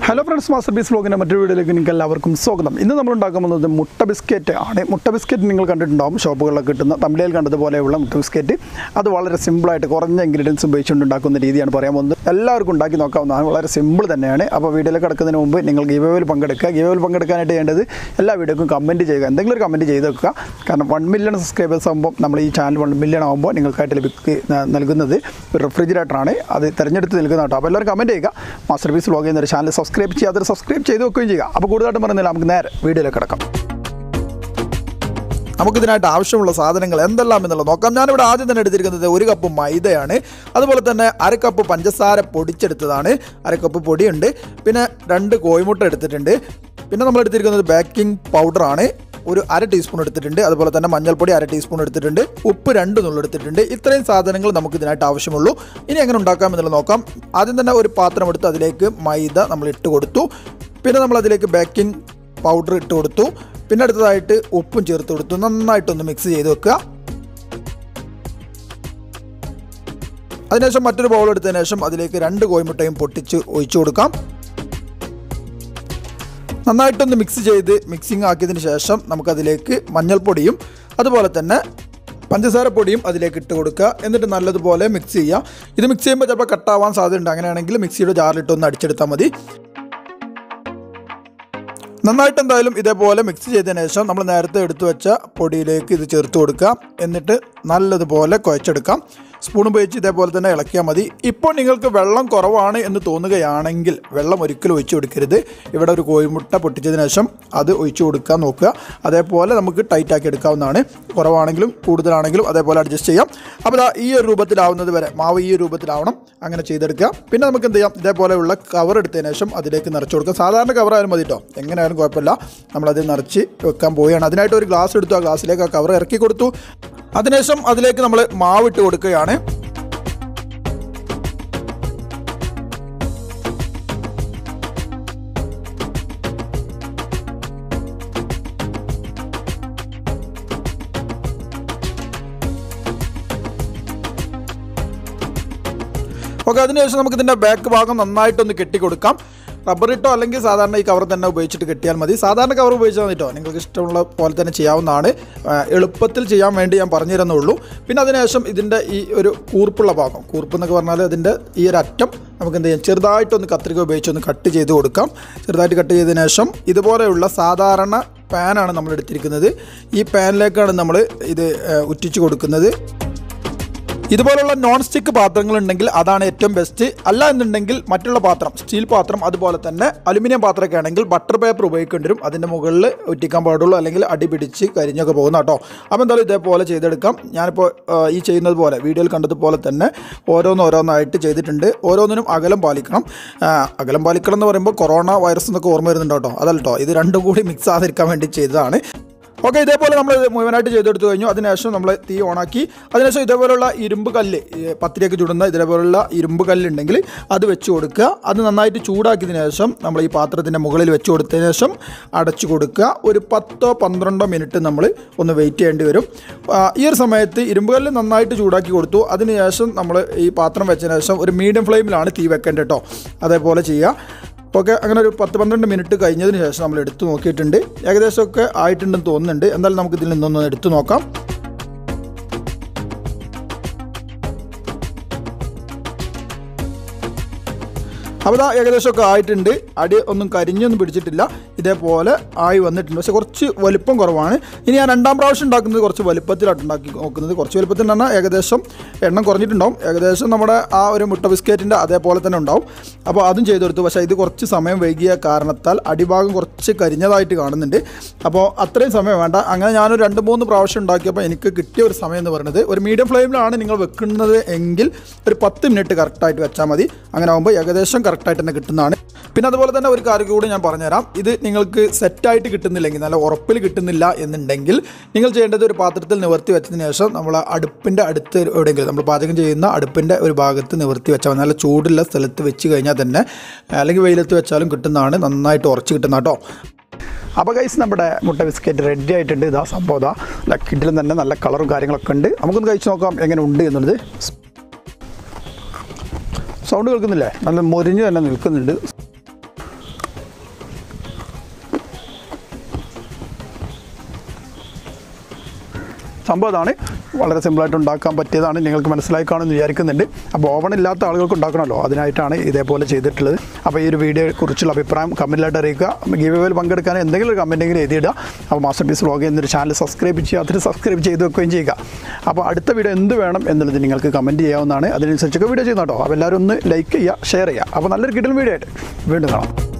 hello friends masterpiece വ്ലോഗിൻ്റെ മറ്റൊരു വീഡിയോയിലേക്ക് നിങ്ങൾക്ക് എല്ലാവർക്കും സ്വാഗതം ഇന്ന് നമ്മൾ ഉണ്ടാക്കാൻ പോകുന്നത് മുട്ട ബിസ്ക്കറ്റ് ആണ് മുട്ട ബിസ്ക്കറ്റ് നിങ്ങൾ കണ്ടിട്ടുണ്ടാവും ഷോപ്പുകളിലൊക്കെ കിട്ടുന്ന തമിഴയിൽ കണ്ടതുപോലെയുള്ള മുട്ട ബിസ്ക്കറ്റ് അത് വളരെ സിമ്പിളായിട്ട് കുറഞ്ഞ ഇൻഗ്രീഡിയൻസ് ഉപയോഗിച്ചുകൊണ്ട് ഉണ്ടാക്കുന്ന രീതിയാണ് പറയാൻ പോകുന്നത് എല്ലാവർക്കും ഉണ്ടാക്കി നോക്കാവുന്നതാണ് വളരെ സിമ്പിൾ തന്നെയാണ് അപ്പോൾ വീഡിയോയിൽ കിടക്കുന്നതിന് മുമ്പ് നിങ്ങൾ ഗീവേവിൽ പങ്കെടുക്കുക ഗീവേവിൽ പങ്കെടുക്കാനായിട്ട് ചെയ്യേണ്ടത് എല്ലാ വീഡിയോക്കും കമൻറ്റ് ചെയ്യുക എന്തെങ്കിലും ഒരു കമൻറ്റ് ചെയ്ത് വെക്കുക കാരണം വൺ മില്യൺ സബ്സ്ക്രൈബേഴ്സ് ആകുമ്പോൾ നമ്മൾ ഈ ചാനൽ വൺ മില്യൺ ആകുമ്പോൾ നിങ്ങൾക്കായിട്ട് ലഭിക്ക് നൽകുന്നത് ഒരു റെഫ്രിജറേറ്ററാണ് അത് തിരഞ്ഞെടുത്ത് നൽകുന്ന കേട്ടോ അപ്പോൾ എല്ലാവരും കമൻറ്റ് ചെയ്യുക മാസ്റ്റർ പീസ് വ്ലോഗ് എന്നൊരു ചാനൽ സബ്സ്ക്രൈബ് ചെയ്യുക അതൊരു സബ്സ്ക്രൈബ് ചെയ്ത് വെക്കുകയും ചെയ്യുക അപ്പോൾ കൂടുതലായിട്ടും പറയുന്നില്ല നമുക്ക് നേരെ വീഡിയോയിലേക്ക് കിടക്കാം നമുക്കിതിനായിട്ട് ആവശ്യമുള്ള സാധനങ്ങൾ എന്തെല്ലാം എന്നുള്ളത് നോക്കാം ഞാനിവിടെ ആദ്യം തന്നെ എടുത്തിരിക്കുന്നത് ഒരു കപ്പ് മൈദയാണ് അതുപോലെ തന്നെ അര കപ്പ് പഞ്ചസാര പൊടിച്ചെടുത്തതാണ് അര കപ്പ് പൊടിയുണ്ട് പിന്നെ രണ്ട് കോഴിമുട്ട എടുത്തിട്ടുണ്ട് പിന്നെ നമ്മൾ എടുത്തിരിക്കുന്നത് ബേക്കിംഗ് പൗഡറാണ് ഒരു അര ടീസ്പൂൺ എടുത്തിട്ടുണ്ട് അതുപോലെ തന്നെ മഞ്ഞൾപ്പൊടി അര ടീസ്പൂൺ എടുത്തിട്ടുണ്ട് ഉപ്പ് രണ്ട് നുള്ളു എടുത്തിട്ടുണ്ട് ഇത്രയും സാധനങ്ങൾ നമുക്ക് ഇതിനായിട്ട് ആവശ്യമുള്ളൂ ഇനി എങ്ങനെ ഉണ്ടാക്കാം എന്നുള്ളത് നോക്കാം ആദ്യം തന്നെ ഒരു പാത്രം എടുത്ത് അതിലേക്ക് മൈദ നമ്മൾ ഇട്ട് കൊടുത്തു പിന്നെ നമ്മൾ അതിലേക്ക് ബേക്കിംഗ് പൗഡർ ഇട്ട് കൊടുത്തു പിന്നെ അടുത്തതായിട്ട് ഉപ്പും ചേർത്ത് കൊടുത്തു നന്നായിട്ടൊന്ന് മിക്സ് ചെയ്ത് വെക്കുക അതിനുശേഷം മറ്റൊരു ബൗൾ എടുത്തതിന് ശേഷം അതിലേക്ക് രണ്ട് കോഴിമുട്ടയും പൊട്ടിച്ച് ഒഴിച്ചു കൊടുക്കാം നന്നായിട്ടൊന്ന് മിക്സ് ചെയ്ത് മിക്സിംഗ് ആക്കിയതിന് ശേഷം നമുക്കതിലേക്ക് മഞ്ഞൾപ്പൊടിയും അതുപോലെ തന്നെ പഞ്ചസാര പൊടിയും അതിലേക്ക് ഇട്ട് കൊടുക്കുക എന്നിട്ട് നല്ലതുപോലെ മിക്സ് ചെയ്യുക ഇത് മിക്സ് ചെയ്യുമ്പോൾ ചിലപ്പോൾ കട്ടാവാൻ സാധ്യതയുണ്ട് അങ്ങനെയാണെങ്കിൽ മിക്സിയുടെ ജാറിലിട്ടൊന്ന് അടിച്ചെടുത്താൽ മതി നന്നായിട്ട് എന്തായാലും ഇതേപോലെ മിക്സ് ചെയ്തതിന് ശേഷം നമ്മൾ നേരത്തെ എടുത്തു വെച്ച പൊടിയിലേക്ക് ഇത് ചേർത്ത് കൊടുക്കുക എന്നിട്ട് നല്ലതുപോലെ കുഴച്ചെടുക്കാം സ്പൂൺ ഉപയോഗിച്ച് ഇതേപോലെ തന്നെ ഇളക്കിയാൽ മതി ഇപ്പോൾ നിങ്ങൾക്ക് വെള്ളം കുറവാണ് എന്ന് തോന്നുകയാണെങ്കിൽ വെള്ളം ഒരിക്കലും ഒഴിച്ചു കൊടുക്കരുത് ഇവിടെ ഒരു കോഴിമുട്ട പൊട്ടിച്ചതിന് ശേഷം അത് ഒഴിച്ചു കൊടുക്കാൻ നോക്കുക അതേപോലെ നമുക്ക് ടൈറ്റ് ആക്കി എടുക്കാവുന്നതാണ് കുറവാണെങ്കിലും കൂടുതലാണെങ്കിലും അതേപോലെ അഡ്ജസ്റ്റ് ചെയ്യാം അപ്പോൾ ദാ ഈ ഒരു രൂപത്തിലാവുന്നത് വരെ മാവ് ഈ ഒരു രൂപത്തിലാവണം അങ്ങനെ ചെയ്തെടുക്കുക പിന്നെ നമുക്ക് എന്ത് ചെയ്യാം ഇതേപോലെയുള്ള കവർ എടുത്തതിന് ശേഷം അതിലേക്ക് നിറച്ച് കൊടുക്കുക സാധാരണ കവർ ആയാലും മതി കേട്ടോ എങ്ങനെയായാലും കുഴപ്പമില്ല നമ്മളത് നിറച്ച് വെക്കാൻ പോവുകയാണ് അതിനായിട്ട് ഒരു ഗ്ലാസ് എടുത്തു ആ ഗ്ലാസ്സിലേക്ക് ആ കവർ ഇറക്കി കൊടുത്തു അതിനുശേഷം അതിലേക്ക് നമ്മൾ മാവിട്ട് കൊടുക്കുകയാണ് ഓക്കെ അതിനുശേഷം നമുക്ക് ഇതിൻ്റെ ബാക്ക് ഭാഗം നന്നായിട്ടൊന്ന് കെട്ടിക്കൊടുക്കാം റബ്ബർ ഇട്ടോ അല്ലെങ്കിൽ സാധാരണ ഈ കവർ തന്നെ ഉപയോഗിച്ചിട്ട് കെട്ടിയാൽ മതി സാധാരണ കവർ ഉപയോഗിച്ചാൽ മതി കേട്ടോ നിങ്ങൾക്ക് ഇഷ്ടമുള്ള പോലെ തന്നെ ചെയ്യാവുന്നതാണ് ആ, എളുപ്പത്തിൽ ചെയ്യാൻ വേണ്ടി ഞാൻ പറഞ്ഞു തരുന്നുള്ളൂ പിന്നെ അതിനുശേഷം ഇതിൻ്റെ ഈ ഒരു കൂർപ്പുള്ള ഭാഗം കൂർപ്പ് എന്നൊക്കെ പറഞ്ഞാൽ അതിൻ്റെ ഈ ഒരു അറ്റം നമുക്ക് എന്ത് ചെയ്യാം ചെറുതായിട്ടൊന്ന് കത്രിക ഉപയോഗിച്ചൊന്ന് കട്ട് ചെയ്ത് കൊടുക്കാം ചെറുതായിട്ട് കട്ട് ചെയ്തതിന് ശേഷം ഇതുപോലെയുള്ള സാധാരണ പാനാണ് നമ്മൾ എടുത്തിരിക്കുന്നത് ഈ പാനിലേക്കാണ് നമ്മൾ ഇത് ആ, ഉറ്റിച്ച് കൊടുക്കുന്നത് ഇതുപോലുള്ള നോൺ സ്റ്റിക്ക് പാത്രങ്ങൾ ഉണ്ടെങ്കിൽ അതാണ് ഏറ്റവും ബെസ്റ്റ് അല്ല എന്നുണ്ടെങ്കിൽ മറ്റുള്ള പാത്രം സ്റ്റീൽ പാത്രം അതുപോലെ തന്നെ അലുമിനിയം പാത്രമൊക്കെ ആണെങ്കിൽ ബട്ടർ പേപ്പർ ഉപയോഗിക്കേണ്ടി വരും അതിൻ്റെ മുകളിൽ ഒറ്റിക്കാൻ പാടുള്ളൂ അല്ലെങ്കിൽ അടി പിടിച്ച് കരിഞ്ഞൊക്കെ പോകുന്ന കേട്ടോ അപ്പോൾ എന്തായാലും ഇതേപോലെ ചെയ്തെടുക്കാം ഞാനിപ്പോൾ ആ, ഈ ചെയ്യുന്നത് പോലെ വീഡിയോയിൽ കണ്ടതുപോലെ തന്നെ ഓരോന്ന് ഓരോന്നായിട്ട് ചെയ്തിട്ടുണ്ട് ഓരോന്നിനും അകലം പാലിക്കണം ആ, അകലം പാലിക്കണം എന്ന് പറയുമ്പോൾ കൊറോണ വൈറസ് എന്നൊക്കെ ഓർമ്മ വരുന്നുണ്ട് കേട്ടോ അതല്ല കേട്ടോ ഇത് രണ്ടും കൂടി മിക്സ് ആകാതിരിക്കാൻ വേണ്ടി ചെയ്തതാണ് ഓക്കെ ഇതേപോലെ നമ്മൾ ഇത് മുഴുവനായിട്ട് ചെയ്തെടുത്തു കഴിഞ്ഞു അതിനുശേഷം നമ്മൾ തീ ഓണാക്കി അതിനുശേഷം ഇതേപോലുള്ള ഇരുമ്പ് കല്ല് ഈ പത്തിരിയൊക്കെ ചുടുന്ന ഇതേപോലുള്ള ഇരുമ്പ് കല്ലുണ്ടെങ്കിൽ അത് വെച്ച് കൊടുക്കുക അത് നന്നായിട്ട് ചൂടാക്കിയതിന് ശേഷം നമ്മൾ ഈ പാത്രത്തിൻ്റെ മുകളിൽ വെച്ച് കൊടുത്തതിന് ശേഷം അടച്ചു കൊടുക്കുക ഒരു പത്തോ പന്ത്രണ്ടോ മിനിറ്റ് നമ്മൾ ഒന്ന് വെയിറ്റ് ചെയ്യേണ്ടി വരും ആ, ഈ ഒരു സമയത്ത് ഇരുമ്പ് കല്ല് നന്നായിട്ട് ചൂടാക്കി കൊടുത്തു അതിനുശേഷം നമ്മൾ ഈ പാത്രം വെച്ചതിന് ശേഷം ഒരു മീഡിയം ഫ്ലെയിമിലാണ് തീ വെക്കേണ്ടത് കേട്ടോ അതേപോലെ ചെയ്യുക ഓക്കെ അങ്ങനെ ഒരു പത്ത് പന്ത്രണ്ട് മിനിറ്റ് കഴിഞ്ഞതിന് ശേഷം നമ്മൾ എടുത്തു നോക്കിയിട്ടുണ്ട് ഏകദേശമൊക്കെ ആയിട്ടുണ്ടെന്ന് തോന്നുന്നുണ്ട് എന്തായാലും നമുക്ക് ഇതിൽ നിന്നൊന്ന് എടുത്തു നോക്കാം അപ്പോൾ ഇതാ ഏകദേശമൊക്കെ ആയിട്ടുണ്ട് അടി ഒന്നും കരിഞ്ഞൊന്നും പിടിച്ചിട്ടില്ല ഇതേപോലെ ആയി വന്നിട്ടുണ്ട് പക്ഷേ കുറച്ച് വലുപ്പം കുറവാണ് ഇനി ഞാൻ രണ്ടാം പ്രാവശ്യം ഉണ്ടാക്കുന്നത് കുറച്ച് വലുപ്പത്തിലായിട്ട് ഉണ്ടാക്കി നോക്കുന്നത് കുറച്ച് വലുപ്പത്തിൽ എന്ന് പറഞ്ഞാൽ ഏകദേശം എണ്ണം കുറഞ്ഞിട്ടുണ്ടാവും ഏകദേശം നമ്മുടെ ആ ഒരു മുട്ട ബിസ്ക്കറ്റിൻ്റെ അതേപോലെ തന്നെ ഉണ്ടാവും അപ്പോൾ അതും ചെയ്തെടുത്തു പക്ഷേ ഇത് കുറച്ച് സമയം വൈകിയ കാരണത്താൽ അടിഭാഗം കുറച്ച് കരിഞ്ഞതായിട്ട് കാണുന്നുണ്ട് അപ്പോൾ അത്രയും സമയം വേണ്ട അങ്ങനെ ഞാനൊരു രണ്ട് മൂന്ന് പ്രാവശ്യം ഉണ്ടാക്കിയപ്പോൾ എനിക്ക് കിട്ടിയ ഒരു സമയം എന്ന് പറയുന്നത് ഒരു മീഡിയം ഫ്ലെയിമിലാണ് നിങ്ങൾ വെക്കുന്നത് എങ്കിൽ ഒരു പത്ത് മിനിറ്റ് കറക്റ്റായിട്ട് വെച്ചാൽ മതി അങ്ങനെ ആകുമ്പോൾ ഏകദേശം കറക്റ്റായിട്ട് തന്നെ കിട്ടുന്നതാണ് പിന്നെ അതുപോലെ തന്നെ ഒരു കാര്യം കൂടി ഞാൻ പറഞ്ഞുതരാം ഇത് നിങ്ങൾക്ക് സെറ്റായിട്ട് കിട്ടുന്നില്ലെങ്കിൽ നല്ല ഉറപ്പിൽ കിട്ടുന്നില്ല എന്നുണ്ടെങ്കിൽ നിങ്ങൾ ചെയ്യേണ്ടത് ഒരു പാത്രത്തിൽ നിവർത്തി വെച്ചതിന് ശേഷം നമ്മൾ അടുപ്പിൻ്റെ അടുത്ത് എവിടെയെങ്കിലും നമ്മൾ പാചകം ചെയ്യുന്ന അടുപ്പിൻ്റെ ഒരു ഭാഗത്ത് നിവർത്തി വെച്ചാൽ മതി നല്ല ചൂടുള്ള സ്ഥലത്ത് വെച്ച് കഴിഞ്ഞാൽ തന്നെ അല്ലെങ്കിൽ വെയിലത്ത് വെച്ചാലും കിട്ടുന്നതാണ് നന്നായിട്ട് ഉറച്ച് കിട്ടുന്ന കേട്ടോ അപ്പോൾ ഗൈസ് നമ്മുടെ മുട്ട ബിസ്ക്കറ്റ് റെഡി ആയിട്ടുണ്ട് ഇതാ സംഭവം ഇതാ ലക്കിഡിലും തന്നെ നല്ല കളറും കാര്യങ്ങളൊക്കെ ഉണ്ട് നമുക്കൊന്ന് കഴിച്ച് നോക്കാം എങ്ങനെ ഉണ്ട് എന്നുള്ളത് സൗണ്ട് കേൾക്കുന്നില്ലേ നല്ല മൊരിഞ്ഞ് തന്നെ നിൽക്കുന്നുണ്ട് സംഭവം അതാണ് വളരെ സിമ്പിളായിട്ട് ഉണ്ടാക്കാൻ പറ്റിയതാണ് നിങ്ങൾക്ക് മനസ്സിലായി കാണുമെന്ന് വിചാരിക്കുന്നുണ്ട് അപ്പോൾ ഓവൺ ഇല്ലാത്ത ആളുകൾക്ക് ഉണ്ടാക്കണമല്ലോ അതിനായിട്ടാണ് ഇതേപോലെ ചെയ്തിട്ടുള്ളത് അപ്പോൾ ഈ ഒരു വീഡിയോയെ കുറിച്ചുള്ള അഭിപ്രായം കമൻറ്റിലായിട്ട് അറിയിക്കുക ഗീവ് വേയിൽ പങ്കെടുക്കാൻ എന്തെങ്കിലും ഒരു കമൻറ്റെങ്കിലും എഴുതിയിടുക അപ്പോൾ മാസ്റ്റർ പീസ് വ്ളോഗ് എന്നൊരു ചാനൽ സബ്സ്ക്രൈബ് ചെയ്യുക അതിൽ സബ്സ്ക്രൈബ് ചെയ്ത് വെക്കുകയും ചെയ്യുക അപ്പോൾ അടുത്ത വീഡിയോ എന്ത് വേണം എന്നുള്ളത് നിങ്ങൾക്ക് കമൻറ്റ് ചെയ്യാവുന്നതാണ് അതിനനുസരിച്ചൊക്കെ വീഡിയോ ചെയ്യുന്ന കേട്ടോ അപ്പോൾ എല്ലാവരും ഒന്ന് ലൈക്ക് ചെയ്യുക ഷെയർ ചെയ്യുക അപ്പോൾ നല്ലൊരു കിടൽ വീഡിയോ ആയിട്ട് വീണ്ടും കാണാം